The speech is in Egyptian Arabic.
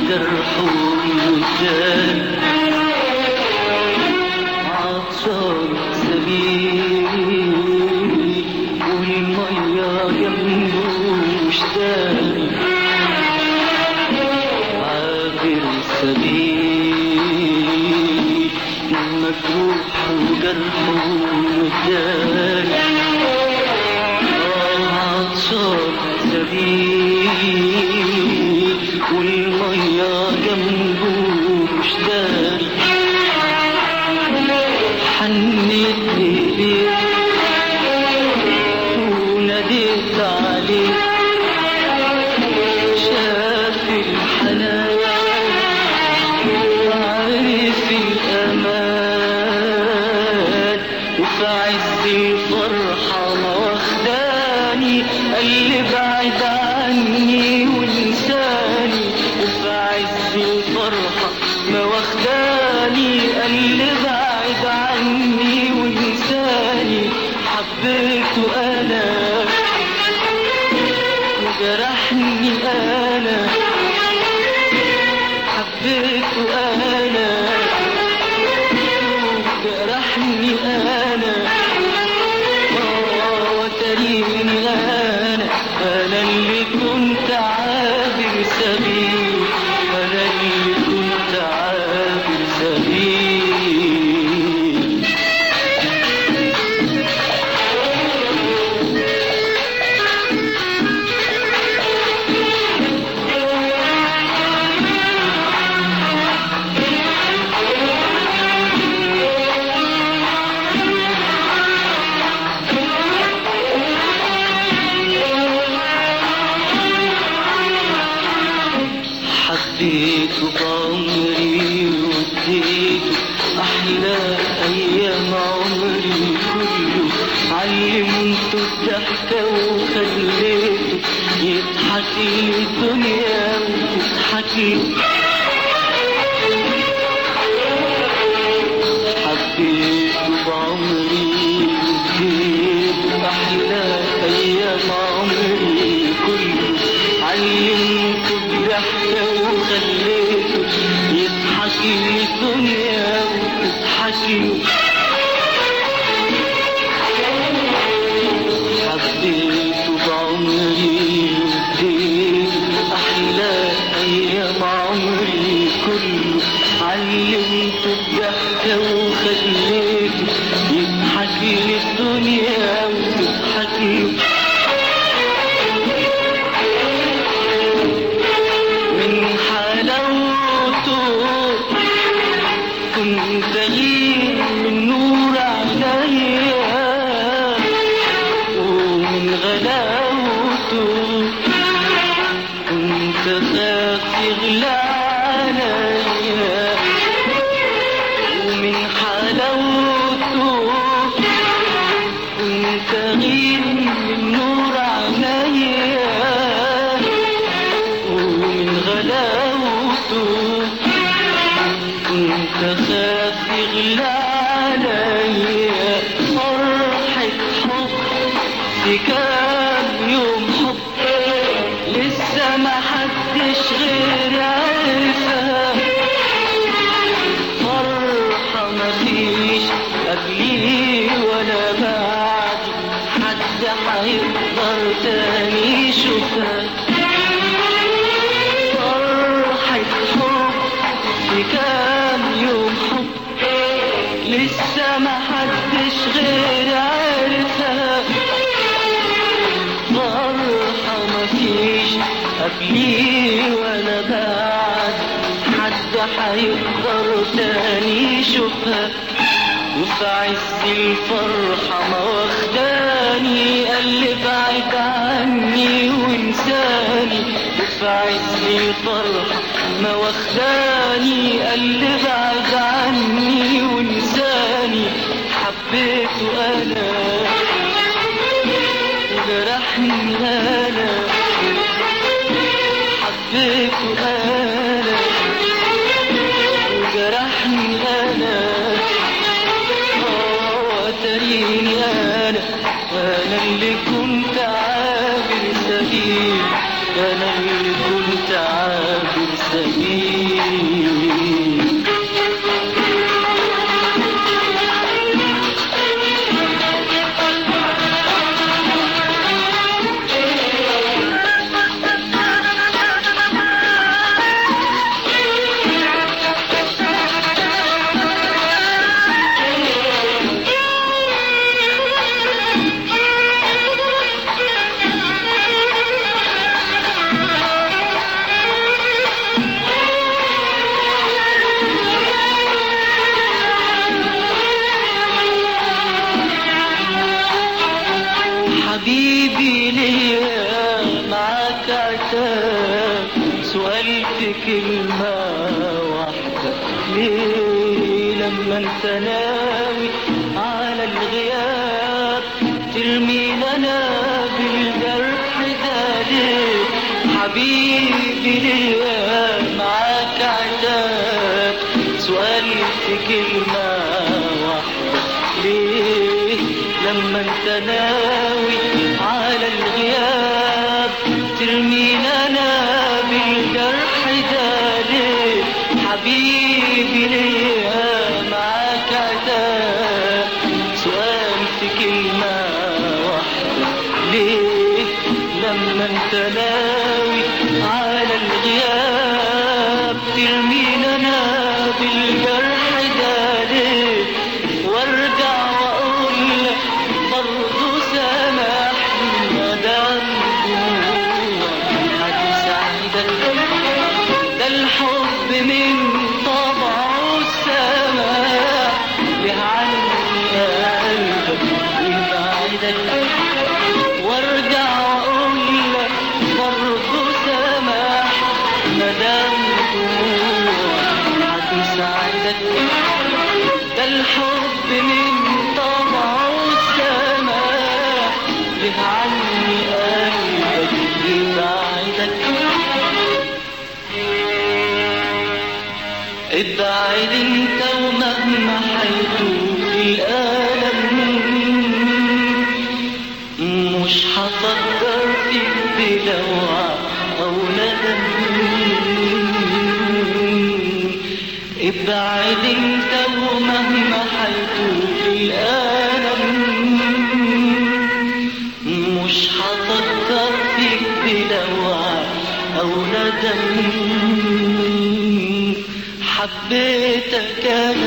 وجرح ومثال عطشان سبيل والمية جنبه مشتاق عابر سبيل مجروح وجرح ومثال عطشان سبيل والمية جنبه مشتاق حنيت ليه وناديت عليه شاف الحنايا وعرف الأمان وفي عز الفرحة ما واخداني قال لي بعد عني وانساني وفي عز الفرحة ما واخداني قال لي بعد عني وانساني حبيته انا وجرحني انا حبيته انا وجرحني انا آه، وتريني انا انا اللي كنت عابر سبيل انا اللي كنت عابر سبيل حبيته بعمري واديته احلى ايام عمري كله علمته الضحكه وخليته يضحك لي الدنيا وتضحك له حبيته بعمري واديته احلى ايام عمري كله علمته الضحكه وخليته يضحك لي الدنيا وتضحك له حبيته بعمري واديته احلى ايام عمري كله علمته الضحكه وخليته يضحك لي الدنيا وتضحك له من حلاوته كنت غير من نور عينيا ومن غلاوته كنت خاف يغلى عليا ومن حلاوته كنت غير من نور عينيا ومن غلاوته كنت خاف يغلى عليا فرحة حب في كام يوم حب لسه ما حدش غير عارفها فرحة مفيش قبلي ولا بعد حد هيقدر تاني يشوفها فرحة حب في كام يوم حب لسه ما حدش غير عارفها فرحة مفيش قبلي ولا بعد حد هيقدر تاني يشوفها وفي عز الفرحة ما واخداني قال لي بعد عني وانساني وفي عز الفرحة ما واخداني قال لي بعد عني وانساني حبيته انا وجرحني انا حبيته انا وجرحني انا آه، وتريني انا انا اللي كنت عابر سبيل انا اللي كنت عابر سبيل لما انت ناوي على الغياب ترمي لنا بالجرح ده ليه حبيبي ليا معاك عتاب سؤالي في كلمة واحدة ليه لما انت ناوي على الغياب ترمي لنا بالجرح ده ليه حبيبي ليا معاك عتاب سؤال في كلمة واحدة ليه لما انت ناوي على الغياب ترمينا انا بالجرح ده ليه وارجع واقول لك برضه سامحني ما دام جواك هتساعدك ده الحب من طبعه السماح ليه عني قلبك ويبعدك وارجع واقول لك برضه سماح مدام دموعك هتساعدك ده الحب من طبعه السماح ليه عني قلبك يبعدك ابعد انت ومهما حيطول الألم مش هفكر فيك بلوعة أو ندم ابعد انت ومهما حيطول الألم مش هفكر فيك بلوعة أو ندم حبيتك أنا